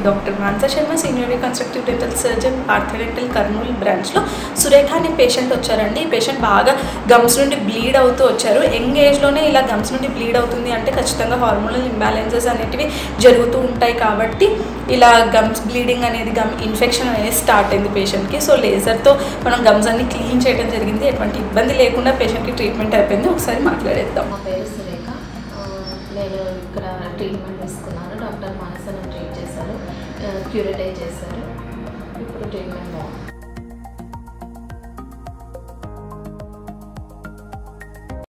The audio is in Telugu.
doctor Mansa Sharma senior reconstructive dental surgeon orthodental Kurnool బ్రాంచ్లో సురేఖ అనే పేషెంట్ వచ్చారండి ఈ పేషెంట్ బాగా గమ్స్ నుండి బ్లీడ్ అవుతూ వచ్చారు యంగ్ ఏజ్లోనే ఇలా గమ్స్ నుండి బ్లీడ్ అవుతుంది అంటే ఖచ్చితంగా హార్మోనల్ ఇంబ్యాలెన్సెస్ అనేటివి జరుగుతూ ఉంటాయి కాబట్టి ఇలా గమ్స్ బ్లీడింగ్ అనేది గమ్ ఇన్ఫెక్షన్ అనేది స్టార్ట్ అయింది పేషెంట్కి సో లేజర్తో మనం గమ్స్ అన్ని క్లీన్ చేయడం జరిగింది ఎటువంటి ఇబ్బంది లేకుండా పేషెంట్కి ట్రీట్మెంట్ అయిపోయింది ఒకసారి మాట్లాడేద్దాం నా పేరు సురేఖ ఆ, నేను ఇక్కడ ట్రీట్మెంట్ తీసుకున్నాను డాక్టర్ మానస నన్ను ట్రీట్ చేశారు క్యూరిటైజ్ చేశారు ఇప్పుడు ట్రీట్మెంట్ బాగుంది